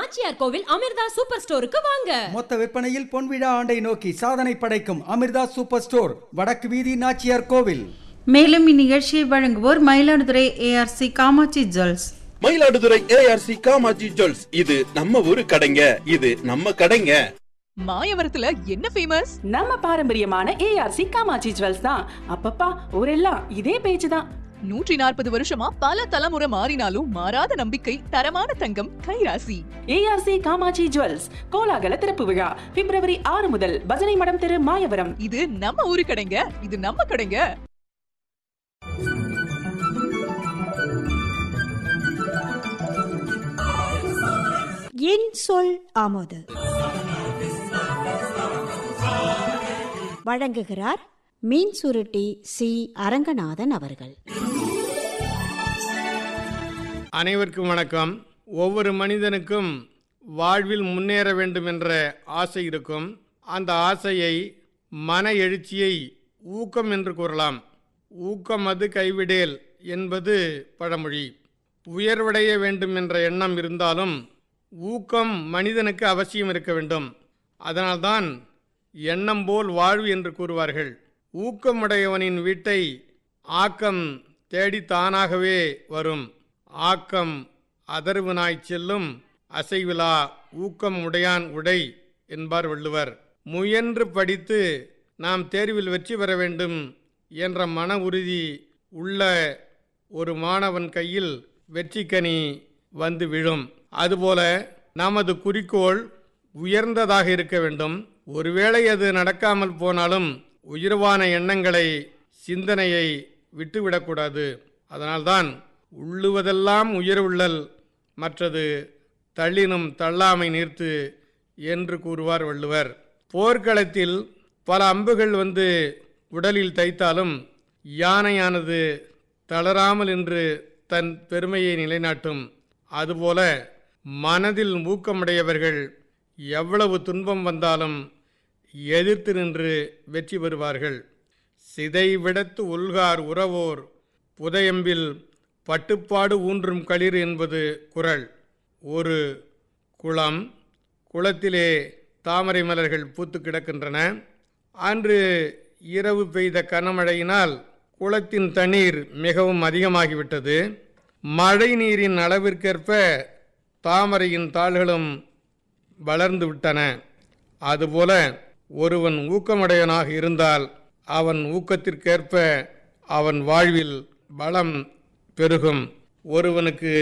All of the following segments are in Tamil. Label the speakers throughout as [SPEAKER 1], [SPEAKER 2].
[SPEAKER 1] நாச்சியார் கோவில் அமிர்தா சூப்பர் ஸ்டோருக்கு வாங்க
[SPEAKER 2] மொத்த விற்பனையில் பொன்விழா ஆண்டை நோக்கி சாதனை படைக்கும் அமிர்தா சூப்பர் ஸ்டோர் வடக்கு வீதி நாச்சியார் கோவில்
[SPEAKER 3] மேலும் இந்நிகழ்ச்சியை வழங்குவோர் Mayiladuthurai ARC Kamatchi jewels
[SPEAKER 4] Mayiladuthurai ARC Kamaji jewels இது நம்ம ஊரு கடைங்க இது நம்ம கடைங்க
[SPEAKER 5] மாயவரத்துல என்ன ஃபேமஸ்
[SPEAKER 6] நம்ம பாரம்பரியமான ஏஆர்சி காமாட்சி ஜுவல்ஸ் தான் அப்பப்பா ஊரெல்லாம் இதே பேச்சு தான்
[SPEAKER 5] நூற்றி நாற்பது வருஷமா பல தலைமுறை மாறினாலும் மாறாத நம்பிக்கை தரமான தங்கம் கைராசி
[SPEAKER 6] ஏஆர்சி காமாட்சி ஜுவல்ஸ் கோலாகல திறப்பு விழா பிப்ரவரி ஆறு முதல் பஜனை மடம் தெரு மாயவரம்
[SPEAKER 5] இது நம்ம ஊரு கடைங்க இது நம்ம கடைங்க
[SPEAKER 7] என் சொல் ஆமோது வழங்குகிறார் மீன் சுருட்டி சி அரங்கநாதன் அவர்கள்
[SPEAKER 8] அனைவருக்கும் வணக்கம் ஒவ்வொரு மனிதனுக்கும் வாழ்வில் முன்னேற வேண்டும் என்ற ஆசை இருக்கும் அந்த ஆசையை மன எழுச்சியை ஊக்கம் என்று கூறலாம் ஊக்கம் அது கைவிடேல் என்பது பழமொழி உயர்வடைய வேண்டும் என்ற எண்ணம் இருந்தாலும் ஊக்கம் மனிதனுக்கு அவசியம் இருக்க வேண்டும் அதனால்தான் எண்ணம் போல் வாழ்வு என்று கூறுவார்கள் ஊக்கமுடையவனின் வீட்டை ஆக்கம் தேடி தானாகவே வரும் ஆக்கம் அதர்வு நாய் செல்லும் அசைவிலா ஊக்கம் உடையான் உடை என்பார் வள்ளுவர் முயன்று படித்து நாம் தேர்வில் வெற்றி பெற வேண்டும் என்ற மன உறுதி உள்ள ஒரு மாணவன் கையில் வெற்றிக்கனி வந்து விழும் அதுபோல நமது குறிக்கோள் உயர்ந்ததாக இருக்க வேண்டும் ஒருவேளை அது நடக்காமல் போனாலும் உயர்வான எண்ணங்களை சிந்தனையை விட்டுவிடக்கூடாது அதனால்தான் உள்ளுவதெல்லாம் உயர்வுள்ளல் மற்றது தள்ளினும் தள்ளாமை நீர்த்து என்று கூறுவார் வள்ளுவர் போர்க்களத்தில் பல அம்புகள் வந்து உடலில் தைத்தாலும் யானையானது தளராமல் என்று தன் பெருமையை நிலைநாட்டும் அதுபோல மனதில் ஊக்கமுடையவர்கள் எவ்வளவு துன்பம் வந்தாலும் எதிர்த்து நின்று வெற்றி பெறுவார்கள் சிதைவிடத்து உள்கார் உறவோர் புதையம்பில் பட்டுப்பாடு ஊன்றும் களிர் என்பது குரல் ஒரு குளம் குளத்திலே தாமரை மலர்கள் பூத்து கிடக்கின்றன அன்று இரவு பெய்த கனமழையினால் குளத்தின் தண்ணீர் மிகவும் அதிகமாகிவிட்டது மழை நீரின் அளவிற்கேற்ப தாமரையின் தாள்களும் வளர்ந்து விட்டன அதுபோல ஒருவன் ஊக்கமுடையவனாக இருந்தால் அவன் ஊக்கத்திற்கேற்ப அவன் வாழ்வில் பலம் பெருகும் ஒருவனுக்கு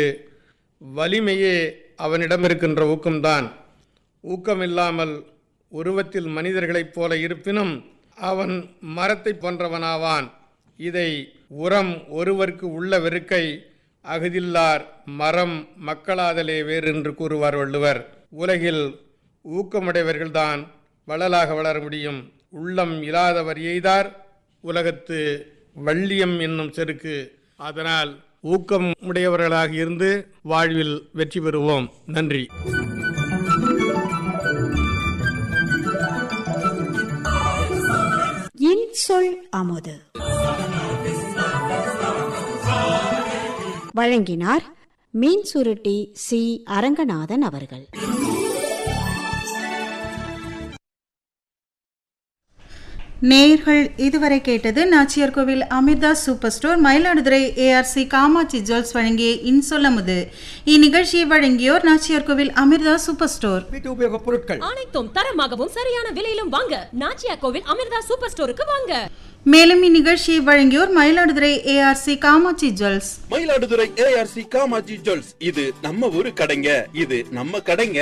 [SPEAKER 8] வலிமையே அவனிடம் இருக்கின்ற ஊக்கம்தான் ஊக்கமில்லாமல் உருவத்தில் மனிதர்களைப் போல இருப்பினும் அவன் மரத்தை போன்றவனாவான் இதை உரம் ஒருவருக்கு உள்ள வெறுக்கை அகுதில்லார் மரம் மக்களாதலே வேறு என்று கூறுவார் வள்ளுவர் உலகில் ஊக்கமுடையவர்கள்தான் வள்ளலாக வளர முடியும் உள்ளம் இல்லாதவர் எய்தார் உலகத்து வள்ளியம் என்னும் செருக்கு அதனால் ஊக்கம் உடையவர்களாக இருந்து வாழ்வில் வெற்றி பெறுவோம் நன்றி
[SPEAKER 7] என் சொல் ஆமோது வழங்கினார் மீன் சுருட்டி சி அரங்கநாதன் அவர்கள்
[SPEAKER 3] நேயர்கள் இதுவரை கேட்டது Nachiyar Koil Amirtha super store Mayiladuthurai ARC Kamatchi jewels வழங்கிய இன்சொல்லமுது இந்நிகழ்ச்சியை வழங்கியோர் நாச்சியார் கோவில் அமிர்தா சூப்பர் ஸ்டோர்
[SPEAKER 2] வீட்டு உபயோகப் பொருட்கள்
[SPEAKER 1] அனைத்தும் தரமாகவும் சரியான விலையிலும் வாங்க நாச்சியார் கோவில் அமிர்தா சூப்பர் ஸ்டோருக்கு வாங்க
[SPEAKER 3] மேலும் இந்நிகழ்ச்சியை வழங்கியோர் Mayiladuthurai ARC Kamatchi jewels
[SPEAKER 4] Mayiladuthurai ARC Kamaji jewels இது நம்ம ஊரு கடைங்க இது நம்ம கடைங்க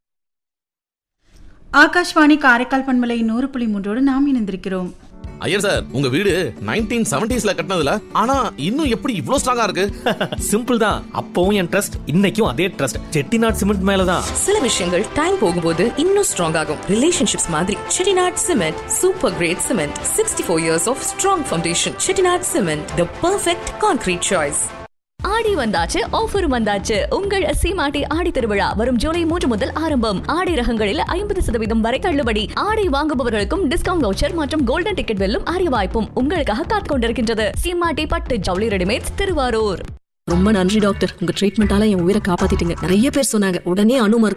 [SPEAKER 3] ஆகாஷ்வாணி காரைக்கால் பண்பலை நூறு புள்ளி மூன்றோடு நாம் இணைந்திருக்கிறோம்
[SPEAKER 9] ஐயர் சார் உங்க வீடு நைன்டீன் செவன்டிஸ்ல கட்டினதுல ஆனா இன்னும் எப்படி இவ்ளோ ஸ்ட்ராங்கா இருக்கு
[SPEAKER 10] சிம்பிள் தான் அப்பவும் என் ட்ரஸ்ட் இன்னைக்கும் அதே ட்ரஸ்ட் செட்டிநாட் சிமெண்ட் மேலதான்
[SPEAKER 11] சில விஷயங்கள் டைம் போகும்போது இன்னும் ஸ்ட்ராங் ஆகும் ரிலேஷன்ஷிப்ஸ் மாதிரி Chettinad cement super great cement sixty four years of strong foundation Chettinad cement the perfect concrete choice
[SPEAKER 12] Aadi வந்தாச்சு ஆஃபர் வந்தாச்சு உங்கள் சீமாட்டி ஆடி திருவிழா வரும் ஜூலை மூன்று முதல் ஆரம்பம் ஆடை ரகங்களில் ஐம்பது சதவீதம் வரை தள்ளுபடி ஆடை வாங்குபவர்களுக்கும் டிஸ்கவுண்ட் வவுச்சர் மற்றும் கோல்டன் டிக்கெட் வெல்லும் அரிய வாய்ப்பும் உங்களுக்காக காத்துக் கொண்டிருக்கின்றது சீமாட்டி பட்டு ஜவுளி ரெடிமேட்ஸ் திருவாரூர்
[SPEAKER 11] ரொம்ப நன்றி டாக்டர் உங்க ட்ரீட்மெண்டால என் உயிரை காப்பாத்திட்டீங்க நிறைய பேர் சொன்னாங்க உடனே அணு